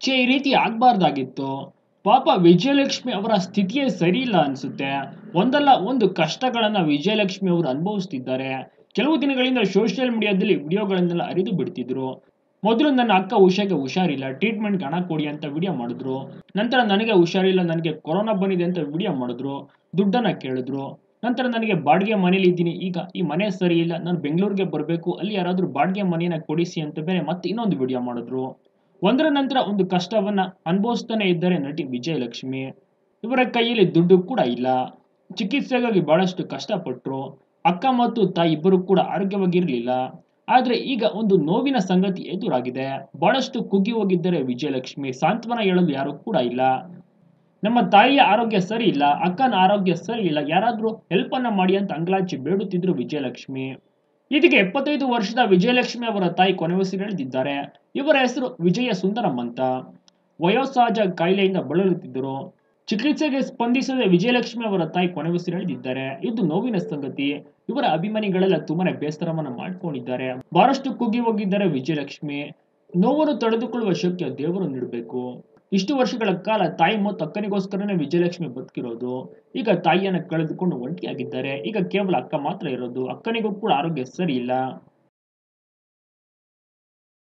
ಛೇ ಈ ರೀತಿ ಆಗ್ಬಾರ್ದಾಗಿತ್ತು ಪಾಪ ವಿಜಯಲಕ್ಷ್ಮಿ ಅವರ ಸ್ಥಿತಿಯೇ ಸರಿ ಇಲ್ಲ ಅನ್ಸುತ್ತೆ ಒಂದಲ್ಲ ಒಂದು ಕಷ್ಟಗಳನ್ನ ವಿಜಯಲಕ್ಷ್ಮಿ ಅವರು ಅನುಭವಿಸ್ತಿದ್ದಾರೆ ಕೆಲವು ದಿನಗಳಿಂದ ಸೋಷಿಯಲ್ ಮೀಡಿಯಾದಲ್ಲಿ ವಿಡಿಯೋಗಳನ್ನೆಲ್ಲ ಅರಿದು ಬಿಡ್ತಿದ್ರು ಮೊದಲು ನನ್ನ ಅಕ್ಕ ಉಷಾಗೆ ಹುಷಾರಿಲ್ಲ ಟ್ರೀಟ್ಮೆಂಟ್ಗೆ ಹಣ ಕೊಡಿ ಅಂತ ವಿಡಿಯೋ ಮಾಡಿದ್ರು ನಂತರ ನನಗೆ ಹುಷಾರಿಲ್ಲ ನನಗೆ ಕೊರೋನಾ ಬಂದಿದೆ ಅಂತ ವಿಡಿಯೋ ಮಾಡಿದ್ರು ದುಡ್ಡನ್ನ ಕೇಳಿದ್ರು ನಂತರ ನನಗೆ ಬಾಡಿಗೆ ಮನೇಲಿ ಇದ್ದೀನಿ ಈಗ ಈ ಮನೆ ಸರಿ ಇಲ್ಲ ನಾನು ಬೆಂಗಳೂರಿಗೆ ಬರಬೇಕು ಅಲ್ಲಿ ಯಾರಾದರೂ ಬಾಡಿಗೆ ಮನೆಯನ್ನ ಕೊಡಿಸಿ ಅಂತ ಬೇರೆ ಮತ್ತೆ ಇನ್ನೊಂದು ವಿಡಿಯೋ ಮಾಡಿದ್ರು ಒಂದರ ನಂತರ ಒಂದು ಕಷ್ಟವನ್ನ ಅನುಭವಿಸ್ತಾನೆ ಇದ್ದಾರೆ ನಟಿ ವಿಜಯಲಕ್ಷ್ಮಿ ಇವರ ಕೈಯಲ್ಲಿ ದುಡ್ಡು ಕೂಡ ಇಲ್ಲ ಚಿಕಿತ್ಸೆಗಾಗಿ ಬಹಳಷ್ಟು ಕಷ್ಟಪಟ್ಟರು ಅಕ್ಕ ಮತ್ತು ತಾಯಿ ಇಬ್ಬರು ಕೂಡ ಆರೋಗ್ಯವಾಗಿರಲಿಲ್ಲ ಆದ್ರೆ ಈಗ ಒಂದು ನೋವಿನ ಸಂಗತಿ ಎದುರಾಗಿದೆ ಬಹಳಷ್ಟು ಕುಗ್ಗಿ ಹೋಗಿದ್ದಾರೆ ವಿಜಯಲಕ್ಷ್ಮಿ ಸಾಂತ್ವನ ಹೇಳಲು ಯಾರು ಕೂಡ ಇಲ್ಲ ನಮ್ಮ ತಾಯಿಯ ಆರೋಗ್ಯ ಸರಿ ಇಲ್ಲ ಅಕ್ಕನ ಆರೋಗ್ಯ ಸರಿ ಇಲ್ಲ ಯಾರಾದ್ರೂ ಹೆಲ್ಪ್ ಅನ್ನ ಮಾಡಿ ಅಂತ ಅಂಗಲಾಚಿ ಬೇಡುತ್ತಿದ್ರು ವಿಜಯಲಕ್ಷ್ಮಿ ಇದೀಗ ಎಪ್ಪತ್ತೈದು ವರ್ಷದ ವಿಜಯಲಕ್ಷ್ಮಿ ಅವರ ತಾಯಿ ಕೊನೆಯುಸಿರೆಳೆದಿದ್ದಾರೆ ಇವರ ಹೆಸರು ವಿಜಯ ಸುಂದರಂ ಅಂತ ವಯೋಸಹಜ ಕಾಯಿಲೆಯಿಂದ ಬಳಲುತ್ತಿದ್ದರು ಚಿಕಿತ್ಸೆಗೆ ಸ್ಪಂದಿಸದೆ ವಿಜಯಲಕ್ಷ್ಮಿ ಅವರ ತಾಯಿ ಕೊನೆಯುಸಿರೆಳೆದಿದ್ದಾರೆ ಇದು ನೋವಿನ ಸಂಗತಿ ಇವರ ಅಭಿಮಾನಿಗಳೆಲ್ಲ ತುಂಬಾನೇ ಬೇಸರವನ್ನ ಮಾಡ್ಕೊಂಡಿದ್ದಾರೆ ಬಹಳಷ್ಟು ಕುಗ್ಗಿ ಹೋಗಿದ್ದಾರೆ ವಿಜಯಲಕ್ಷ್ಮಿ ನೋವನ್ನು ತಡೆದುಕೊಳ್ಳುವ ಶಕ್ತಿಯ ದೇವರು ನೀಡಬೇಕು ಇಷ್ಟು ವರ್ಷಗಳ ಕಾಲ ತಾಯಿ ಮತ್ತು ಅಕ್ಕನಿಗೋಸ್ಕರನೇ ವಿಜಯಲಕ್ಷ್ಮಿ ಬದುಕಿರೋದು ಈಗ ತಾಯಿಯನ್ನ ಕಳೆದುಕೊಂಡು ಒಂಟಿಯಾಗಿದ್ದಾರೆ ಈಗ ಕೇವಲ ಅಕ್ಕ ಮಾತ್ರ ಇರೋದು ಅಕ್ಕನಿಗೂ ಕೂಡ ಆರೋಗ್ಯ ಸರಿ ಇಲ್ಲ